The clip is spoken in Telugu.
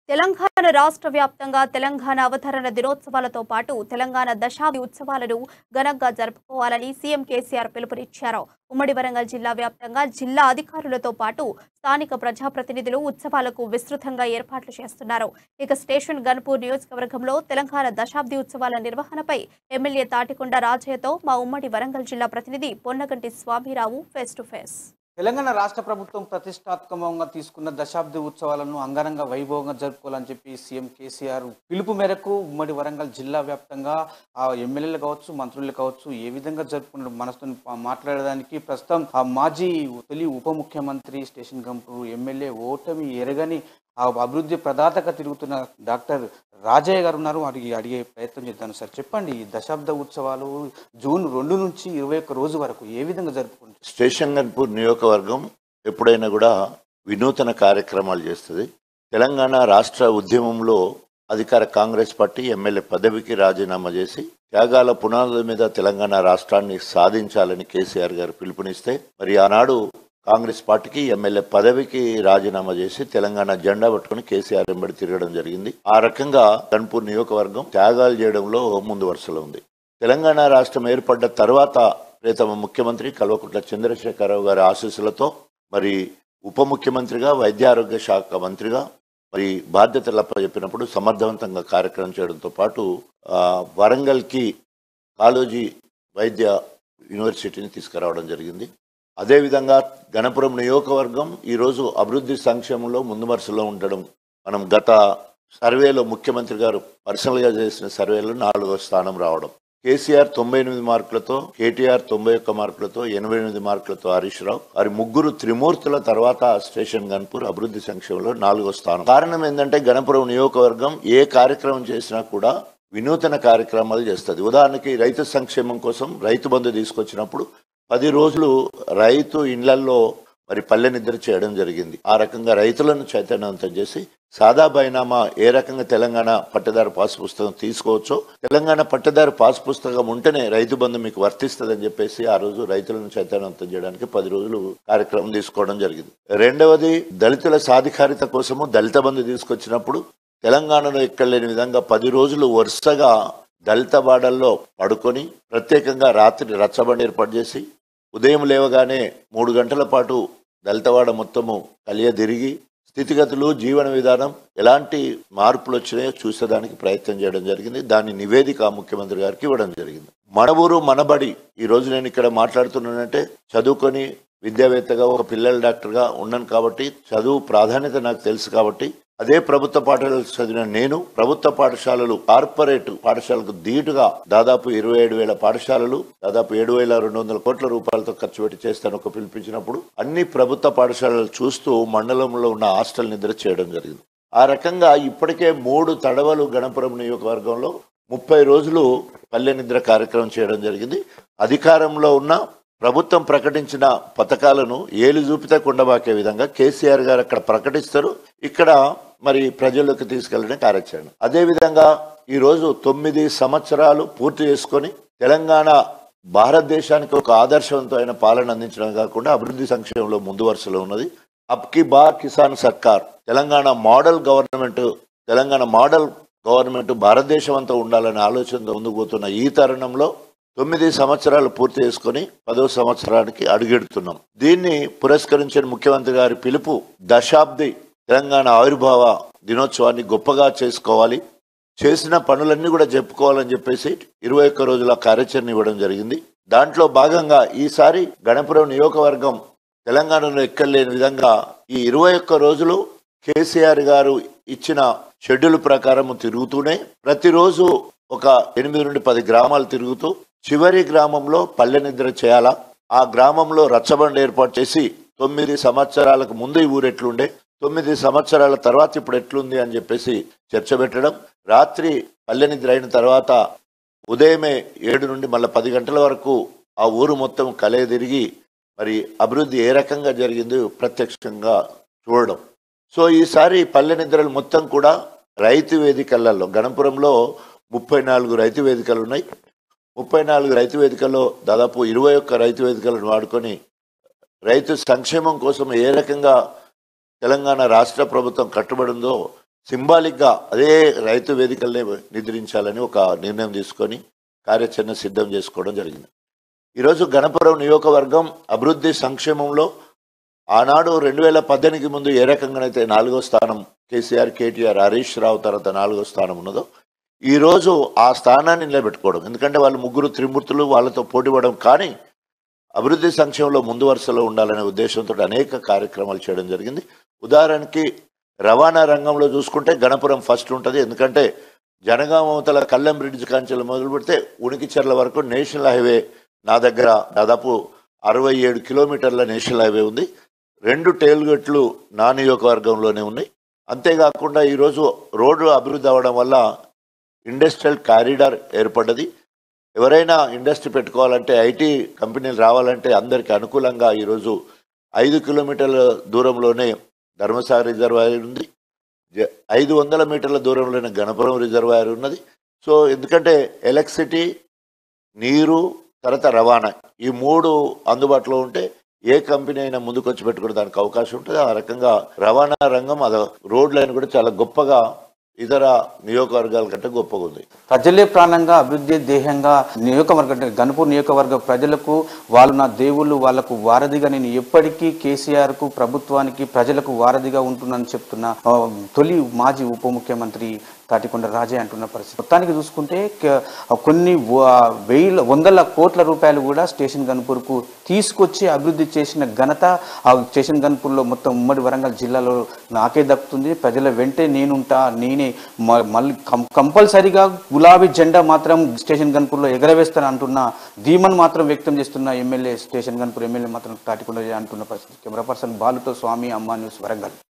తెలంగాణ రాష్ట్ర వ్యాప్తంగా తెలంగాణ అవతరణ దినోత్సవాలతో పాటు తెలంగాణ దశాబ్ది ఉత్సవాలను ఘనంగా జరుపుకోవాలని సీఎం కేసీఆర్ పిలుపునిచ్చారు ఉమ్మడి వరంగల్ జిల్లా వ్యాప్తంగా జిల్లా అధికారులతో పాటు స్థానిక ప్రజాప్రతినిధులు ఉత్సవాలకు విస్తృతంగా ఏర్పాట్లు చేస్తున్నారు ఇక స్టేషన్ గన్పూర్ నియోజకవర్గంలో తెలంగాణ దశాబ్ది ఉత్సవాల నిర్వహణపై ఎమ్మెల్యే తాటికొండ రాజయ్యతో మా ఉమ్మడి వరంగల్ జిల్లా ప్రతినిధి Ponnaganti Swamirao face to face Telangana రాష్ట్ర ప్రభుత్వం ప్రతిష్టాత్మకంగా తీసుకున్న దశాబ్ది ఉత్సవాలను అంగరంగ వైభవంగా జరుపుకోవాలని చెప్పి సీఎం కేసీఆర్ పిలుపు మేరకు ఉమ్మడి వరంగల్ జిల్లా వ్యాప్తంగా ఆ ఎమ్మెల్యేలు కావచ్చు మంత్రులు కావచ్చు ఏ విధంగా జరుపుకున్నారు మనతో మాట్లాడడానికి ప్రస్తుతం ఆ మాజీ తొలి ఉప ముఖ్యమంత్రి స్టేషన్ గంపూర్ ఎమ్మెల్యే ఓటమి ఎరగని ఆ అభివృద్ధి ప్రదాతగా తిరుగుతున్న డాక్టర్ రాజయ్య గారు ఉన్నారు వారికి అడిగే ప్రయత్నం చేద్దాను సార్ చెప్పండి ఈ దశాబ్ద ఉత్సవాలు జూన్ రెండు నుంచి ఇరవై ఒక్క రోజు వరకు ఏ విధంగా జరుపుకుంటారు స్టేషన్ గన్పూర్ నియోజకవర్గం ఎప్పుడైనా కూడా వినూతన కార్యక్రమాలు చేస్తుంది తెలంగాణ రాష్ట్ర ఉద్యమంలో అధికార కాంగ్రెస్ పార్టీ ఎమ్మెల్యే పదవికి రాజీనామా చేసి త్యాగాల పునాదుల మీద తెలంగాణ రాష్ట్రాన్ని సాధించాలని కేసీఆర్ గారు పిలుపునిస్తే మరి ఆనాడు కాంగ్రెస్ పార్టీకి ఎమ్మెల్యే పదవికి రాజీనామా చేసి తెలంగాణ జెండా పట్టుకుని కేసీఆర్ వెంబడి తిరగడం జరిగింది ఆ రకంగా కన్పూర్ నియోజకవర్గం త్యాగాలు చేయడంలో ముందు వరుసలో ఉంది తెలంగాణ రాష్ట్రం ఏర్పడ్డ తర్వాత ప్రియతమ ముఖ్యమంత్రి కల్వకుంట్ల చంద్రశేఖరరావు గారి ఆశీస్సులతో మరి ఉప ముఖ్యమంత్రిగా వైద్య ఆరోగ్య శాఖ మంత్రిగా మరి బాధ్యతలు చెప్పినప్పుడు సమర్థవంతంగా కార్యక్రమం చేయడంతో పాటు ఆ, వరంగల్కి కాళోజీ వైద్య యూనివర్సిటీని తీసుకురావడం జరిగింది అదేవిధంగా గణపురం నియోజకవర్గం ఈరోజు అభివృద్ధి సంక్షేమంలో ముందు వరుసలో ఉండడం మనం గత సర్వేలో ముఖ్యమంత్రి గారు పర్సనల్గా చేసిన సర్వేలో నాలుగో స్థానం రావడం కేసీఆర్ తొంభై ఎనిమిది మార్కులతో కేటీఆర్ తొంభై ఒక్క మార్కులతో ఎనభై ఎనిమిది మార్కులతో హరీష్ రావు వారి ముగ్గురు త్రిమూర్తుల తర్వాత స్టేషన్ గన్పూర్ అభివృద్ధి సంక్షేమంలో నాలుగో స్థానం కారణం ఏంటంటే గణపురం నియోజకవర్గం ఏ కార్యక్రమం చేసినా కూడా వినూతన కార్యక్రమాలు చేస్తుంది ఉదాహరణకి రైతు సంక్షేమం కోసం రైతు బంధు తీసుకొచ్చినప్పుడు పది రోజులు రైతు ఇళ్లల్లో మరి పల్లె నిద్ర చేయడం జరిగింది ఆ రకంగా రైతులను చైతన్యవంతం చేసి సాదా బైనామా ఏ రకంగా తెలంగాణ పట్టదారు పాస్ పుస్తకం తీసుకోవచ్చో తెలంగాణ పట్టదారు పాస్ పుస్తకం ఉంటేనే రైతు బంధు మీకు వర్తిస్తుందని చెప్పేసి ఆ రోజు రైతులను చైతన్యవంతం చేయడానికి పది రోజులు కార్యక్రమం తీసుకోవడం జరిగింది రెండవది దళితుల సాధికారిత కోసము దళిత బంధు తీసుకొచ్చినప్పుడు తెలంగాణలో ఎక్కడ లేని విధంగా పది రోజులు వరుసగా దళిత వాడల్లో పడుకొని ప్రత్యేకంగా రాత్రి రచ్చబండి ఏర్పాటు చేసి ఉదయం లేవగానే మూడు గంటల పాటు దళితవాడ మొత్తము కలియ తిరిగి స్థితిగతులు జీవన విధానం ఎలాంటి మార్పులు వచ్చినాయో చూసేదానికి ప్రయత్నం చేయడం జరిగింది దాని నివేదిక ముఖ్యమంత్రి గారికి ఇవ్వడం జరిగింది మన ఊరు మనబడి ఈ రోజు నేను ఇక్కడ మాట్లాడుతున్నానంటే చదువుకొని విద్యావేత్తగా ఒక పిల్లల డాక్టర్గా ఉన్నాను కాబట్టి చదువు ప్రాధాన్యత నాకు తెలుసు కాబట్టి అదే ప్రభుత్వ పాఠశాలలు చదివిన నేను ప్రభుత్వ పాఠశాలలు కార్పొరేట్ పాఠశాలకు ధీటుగా దాదాపు ఇరవై ఏడు వేల పాఠశాలలు దాదాపు ఏడు వేల రెండు వందల కోట్ల రూపాయలతో ఖర్చు పెట్టి చేస్తాను ఒక పిలిపించినప్పుడు అన్ని ప్రభుత్వ పాఠశాలలు చూస్తూ మండలంలో ఉన్న హాస్టల్ నిద్ర చేయడం జరిగింది ఆ రకంగా ఇప్పటికే మూడు తడవలు గణపురం నియోజకవర్గంలో ముప్పై రోజులు పల్లె నిద్ర కార్యక్రమం చేయడం జరిగింది అధికారంలో ఉన్న ప్రభుత్వం ప్రకటించిన పథకాలను ఏలు చూపితే కొండబాకే విధంగా కేసీఆర్ గారు అక్కడ ప్రకటిస్తారు ఇక్కడ మరి ప్రజల్లోకి తీసుకెళ్లడం కార్యాచరణ అదే విధంగా ఈ రోజు తొమ్మిది సంవత్సరాలు పూర్తి చేసుకొని తెలంగాణ భారతదేశానికి ఒక ఆదర్శవంతమైన పాలన అందించడం కాకుండా అభివృద్ధి సంక్షేమంలో ముందు వరుసలో ఉన్నది అబ్ కి బార్ కిసాన్ సర్కార్ Telangana model government Telangana model government భారతదేశం అంతా ఉండాలనే ఆలోచనతో ముందుకు పోతున్న ఈ తరుణంలో తొమ్మిది సంవత్సరాలు పూర్తి చేసుకొని పదో సంవత్సరానికి అడుగెడుతున్నాం దీన్ని పురస్కరించిన ముఖ్యమంత్రి గారి పిలుపు దశాబ్ది తెలంగాణ ఆవిర్భావ దినోత్సవాన్ని గొప్పగా చేసుకోవాలి చేసిన పనులన్నీ కూడా చెప్పుకోవాలని చెప్పేసి ఇరవై ఒక్క రోజుల కార్యాచరణ ఇవ్వడం జరిగింది దాంట్లో భాగంగా ఈసారి గణపురం నియోజకవర్గం తెలంగాణలో ఎక్కడలేని విధంగా ఈ ఇరవై ఒక్క రోజులు కేసీఆర్ గారు ఇచ్చిన షెడ్యూల్ ప్రకారం తిరుగుతూనే ప్రతిరోజు ఒక ఎనిమిది నుండి పది గ్రామాలు తిరుగుతూ చివరి గ్రామంలో పల్లె నిద్ర చేయాలా ఆ గ్రామంలో రచ్చబండ ఏర్పాటు చేసి తొమ్మిది సంవత్సరాలకు ముందు ఈ ఊరు ఎట్లుండే తొమ్మిది సంవత్సరాల తర్వాత ఇప్పుడు ఎట్లుంది అని చెప్పేసి చర్చ పెట్టడం రాత్రి పల్లె నిద్ర అయిన తర్వాత ఉదయమే ఏడు నుండి మళ్ళీ పది గంటల వరకు ఆ ఊరు మొత్తం కలే తిరిగి మరి అభివృద్ధి ఏ రకంగా జరిగిందో ప్రత్యక్షంగా చూడడం సో ఈసారి పల్లె నిద్రలు మొత్తం కూడా రైతు వేదికలలో గణపురంలో ముప్పై నాలుగు రైతు వేదికలు ఉన్నాయి ముప్పై నాలుగు రైతు వేదికల్లో దాదాపు ఇరవై ఒక్క రైతు వేదికలను వాడుకొని రైతు సంక్షేమం కోసం ఏ రకంగా తెలంగాణ రాష్ట్ర ప్రభుత్వం కట్టుబడి ఉందో సింబాలిక్గా అదే రైతు వేదికలనే నిద్రించాలని ఒక నిర్ణయం తీసుకొని కార్యాచరణ సిద్ధం చేసుకోవడం జరిగింది ఈరోజు గణపురం నియోజకవర్గం అభివృద్ధి సంక్షేమంలో ఆనాడు రెండు వేల పద్దెనిమిది ముందు ఏ రకంగానైతే నాలుగో స్థానం కేసీఆర్ కేటీఆర్ హరీష్ రావు తర్వాత నాలుగో స్థానం ఉన్నదో ఈరోజు ఆ స్థానాన్ని నిలబెట్టుకోవడం ఎందుకంటే వాళ్ళు ముగ్గురు త్రిమూర్తులు వాళ్ళతో పోటీపడడం కానీ అభివృద్ధి సంక్షేమంలో ముందు వరుసలో ఉండాలనే ఉద్దేశంతో అనేక కార్యక్రమాలు చేయడం జరిగింది ఉదాహరణకి రవాణా రంగంలో చూసుకుంటే గణపురం ఫస్ట్ ఉంటుంది ఎందుకంటే జనగామవతల కల్లెం బ్రిడ్జ్ కాంచెలు మొదలు పెడితే ఉనికిచెర్ల వరకు నేషనల్ హైవే నా దగ్గర దాదాపు అరవై ఏడు కిలోమీటర్ల నేషనల్ హైవే ఉంది రెండు టైల్ గేట్లు నా నియోజకవర్గంలోనే ఉన్నాయి అంతేకాకుండా ఈరోజు రోడ్డు అభివృద్ధి అవ్వడం వల్ల ఇండస్ట్రియల్ కారిడార్ ఏర్పడ్డది ఎవరైనా ఇండస్ట్రీ పెట్టుకోవాలంటే ఐటీ కంపెనీలు రావాలంటే అందరికీ అనుకూలంగా ఈరోజు ఐదు కిలోమీటర్ల దూరంలోనే ధర్మసాగర్ రిజర్వాయర్ ఉంది జ- ఐదు వందల మీటర్ల దూరంలోనే గణపురం రిజర్వాయర్ ఉన్నది సో ఎందుకంటే ఎలక్ట్రిసిటీ నీరు తర్వాత రవాణా ఈ మూడు అందుబాటులో ఉంటే ఏ కంపెనీ అయినా ముందుకు వచ్చి పెట్టుకునే దానికి అవకాశం ఉంటుంది ఆ రకంగా రవాణా రంగం అది రోడ్ లైన్ కూడా చాలా గొప్పగా ఇతర నియోజకవర్గాల కంటే గొప్పగా ఉంది ప్రజలే ప్రాణంగా అభివృద్ధి దేహంగా నియోజకవర్గ అంటే గణపూర్ నియోజకవర్గ ప్రజలకు వాళ్ళు నా దేవుళ్ళు వాళ్లకు వారధిగా నేను ఎప్పటికీ కేసీఆర్కు ప్రభుత్వానికి ప్రజలకు వారధిగా ఉంటున్నానని చెప్తున్న ఆ, తొలి మాజీ ఉప ముఖ్యమంత్రి తాటికొండ రాజే అంటున్న పరిస్థితి మొత్తానికి చూసుకుంటే క- కొన్ని వ- వేల వందల కోట్ల రూపాయలు కూడా స్టేషన్ గన్పూర్కు తీసుకొచ్చి అభివృద్ధి చేసిన ఘనత ఆ స్టేషన్ గన్పూర్లో మొత్తం ఉమ్మడి వరంగల్ జిల్లాలో నాకే దక్కుతుంది ప్రజల వెంటే నేనుంటా నేనే మ- మళ్ళీ కం- కంపల్సరీగా గులాబీ జెండా మాత్రం స్టేషన్ గన్పూర్లో ఎగరవేస్తాను అంటున్న ధీమన్ మాత్రం వ్యక్తం చేస్తున్న ఎమ్మెల్యే స్టేషన్ గన్పూర్ ఎమ్మెల్యే మాత్రం తాటికొండ రాజే అంటున్న పరిస్థితి కెమెరా పర్సన్ బాలుతో స్వామి అమ్మా న్యూస్ వరంగల్